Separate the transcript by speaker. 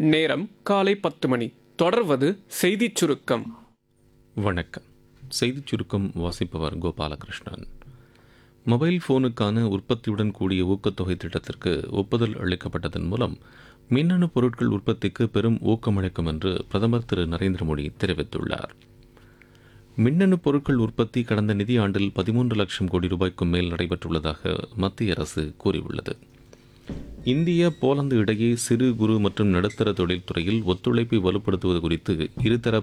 Speaker 1: நேரம் காலை பத்து மணி தொடர்வது செய்திச் சுருக்கம்
Speaker 2: வணக்கம் செய்திச் சுருக்கம் வாசிப்பவர் கோபாலகிருஷ்ணன் மொபைல் போனுக்கான உற்பத்தியுடன் கூடிய ஊக்கத்தொகை திட்டத்திற்கு ஒப்புதல் அளிக்கப்பட்டதன் மூலம் மின்னணு பொருட்கள் உற்பத்திக்கு பெரும் ஊக்கமளிக்கும் என்று பிரதமர் திரு நரேந்திர மோடி தெரிவித்துள்ளார் மின்னணு பொருட்கள் உற்பத்தி கடந்த நிதியாண்டில் பதிமூன்று லட்சம் கோடி ரூபாய்க்கும் மேல் நடைபெற்றுள்ளதாக மத்திய அரசு கூறியுள்ளது இந்திய போலந்து இடையே சிறு குறு மற்றும் நடுத்தர தொழில்துறையில் ஒத்துழைப்பை வலுப்படுத்துவது குறித்து இருதரப்பு